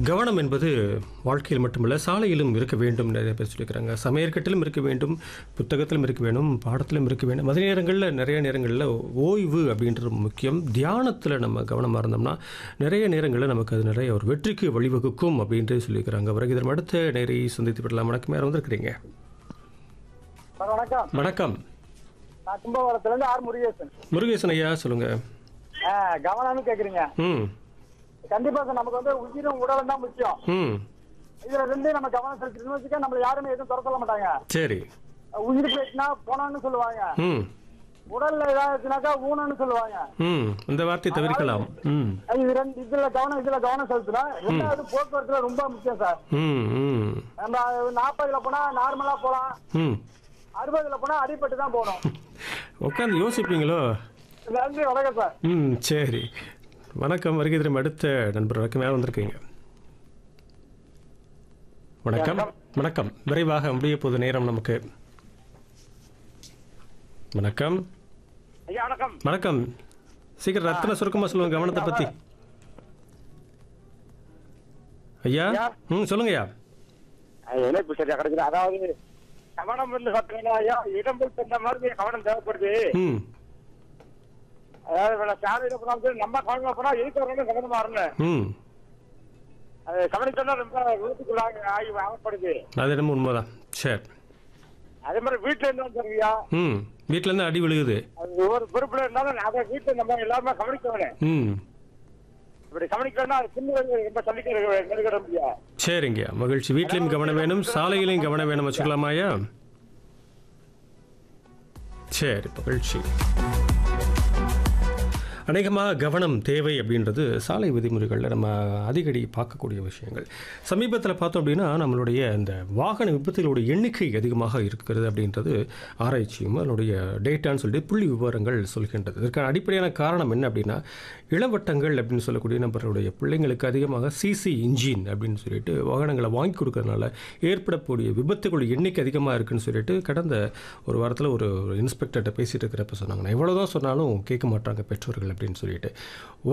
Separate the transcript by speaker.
Speaker 1: கவனம் என்பது வாழ்க்கையில் மட்டுமல்ல சாலையிலும் இருக்க வேண்டும் நிறைய பேர் சொல்லியிருக்கிறாங்க சமையற்கட்டிலும் இருக்க வேண்டும் புத்தகத்திலும் இருக்க வேண்டும் பாடத்திலும் இருக்க வேண்டும் அதே நேரங்களில் நிறைய நேரங்களில் ஓய்வு அப்படின்றது முக்கியம் தியானத்தில் நம்ம கவனமாக இருந்தோம்னா நிறைய நேரங்களில் நமக்கு அது நிறைய ஒரு வெற்றிக்கு வழிவகுக்கும் அப்படின்ட்டு சொல்லியிருக்கிறாங்க பிறகு இதன் அடுத்த நேரை சந்தித்து விடலாம் வணக்கம் யார் வந்திருக்கிறீங்க
Speaker 2: சார் வணக்கம்
Speaker 1: வணக்கம்
Speaker 2: நான் கும்பகோணத்துல இருந்து ஆர் முருகேசன்
Speaker 1: முருகேசன் ஐயா சொல்லுங்கள்
Speaker 2: ஆ, கவனம்னு கேக்குறீங்க
Speaker 1: ம்
Speaker 2: கண்டிப்பா சார் நமக்கு வந்து உயிரும் உடலும் தான் முக்கியம்
Speaker 1: ம்
Speaker 2: இதுல இருந்து நம்ம கவனம் செலுத்தணும்னு வச்சுக்க நம்மள யாருமே எதுவும் துற சொல்ல மாட்டாங்க
Speaker 1: சரி
Speaker 2: உயிர் போயிட்டுனா போனான்னு சொல்லுவாங்க
Speaker 1: ம்
Speaker 2: உடல்ல ஏதாச்சுனாக்கா ஊனன்னு சொல்லுவாங்க
Speaker 1: ம் இந்த வார்த்தையை தவிர்க்கலாம் ம்
Speaker 2: இது ரெண்டு இதுல கவனம் இதுல கவனம் செலுத்தணும் ரெண்டாவது போக்குவரத்துல ரொம்ப முக்கியம் சார்
Speaker 1: ம் ம்
Speaker 2: நம்ம நாற்பதுல போனா நார்மலா போலாம்
Speaker 1: ம்
Speaker 2: அறுபதுல போனா அடிபட்டு தான் போகணும்
Speaker 1: உட்காந்து யோசிப்பீங்களோ
Speaker 2: நன்றி வணக்கம் சார்
Speaker 1: ம் சரி வணக்கம் வருகை தரும் அடுத்த நண்பர் வணக்கம் யார் வந்திருக்கீங்க வணக்கம் வணக்கம் விரைவாக முடிய போது நேரம் நமக்கு வணக்கம்
Speaker 2: ஐயா வணக்கம்
Speaker 1: வணக்கம் சீக்கிரம் ரத்தன சுருக்கமாக சொல்லுங்க கவனத்தை பற்றி ஐயா ம் சொல்லுங்கய்யா
Speaker 2: இணைப்பு சரியா கிடைக்குது அதாவது கவனம் வந்து பார்த்தீங்கன்னா ஐயா இடம்பெல் தந்த மாதிரி கவனம் தேவைப்படுது
Speaker 1: ம்
Speaker 2: அதாவது இப்ப நான் சாலையில போனாலும் நம்ம கவனமா போனா இருக்கிறவங்களும் கவனமா இருந்தேன்
Speaker 1: ம்
Speaker 2: அது கவனிச்சோம்னா ரொம்ப விபத்துக்குள்ளாக ஆகி ஆகப்படுது
Speaker 1: அது என்னமோ உண்மைதான் சரி
Speaker 2: அதே மாதிரி வீட்டுல இருந்தாலும் சரியா
Speaker 1: ம் வீட்டிலேருந்து அடி விழுகுது
Speaker 2: அது ஒவ்வொரு பொறுப்புல இருந்தாலும் அதை வீட்டுல நம்ம எல்லாருமே கவனிக்கணும்
Speaker 1: ம்
Speaker 2: இப்படி கவனிக்கணும்னா அது சின்ன வயசுல ரொம்ப சொல்லிக்க நெருங்கிட முடியாது
Speaker 1: சரிங்க மகிழ்ச்சி வீட்லேயும் கவனம் வேணும் சாலையிலையும் கவனம் வேணும் வச்சுக்கலாமாயா சரி மகிழ்ச்சி அநேகமாக கவனம் தேவை அப்படின்றது சாலை விதிமுறைகளில் நம்ம அடிக்கடி பார்க்கக்கூடிய விஷயங்கள் சமீபத்தில் பார்த்தோம் அப்படின்னா நம்மளுடைய இந்த வாகன விபத்துகளுடைய எண்ணிக்கை அதிகமாக இருக்கிறது அப்படின்றது ஆராய்ச்சியும் அதனுடைய டேட்டான்னு சொல்லிட்டு புள்ளி விவரங்கள் சொல்கின்றது இதற்கான அடிப்படையான காரணம் என்ன அப்படின்னா இளவட்டங்கள் அப்படின்னு சொல்லக்கூடிய நம்மளுடைய பிள்ளைங்களுக்கு அதிகமாக சிசி இன்ஜின் அப்படின்னு சொல்லிட்டு வாகனங்களை வாங்கி கொடுக்கறதுனால ஏற்படக்கூடிய விபத்துகள் எண்ணிக்கை அதிகமாக இருக்குன்னு சொல்லிட்டு கடந்த ஒரு வாரத்தில் ஒரு இன்ஸ்பெக்டர்கிட்ட பேசிட்டு இருக்கிறப்ப சொன்னாங்க நான் எவ்வளோதான் சொன்னாலும் கேட்க மாட்டாங்க பெற்றோர்கள் அப்படின்னு சொல்லிட்டு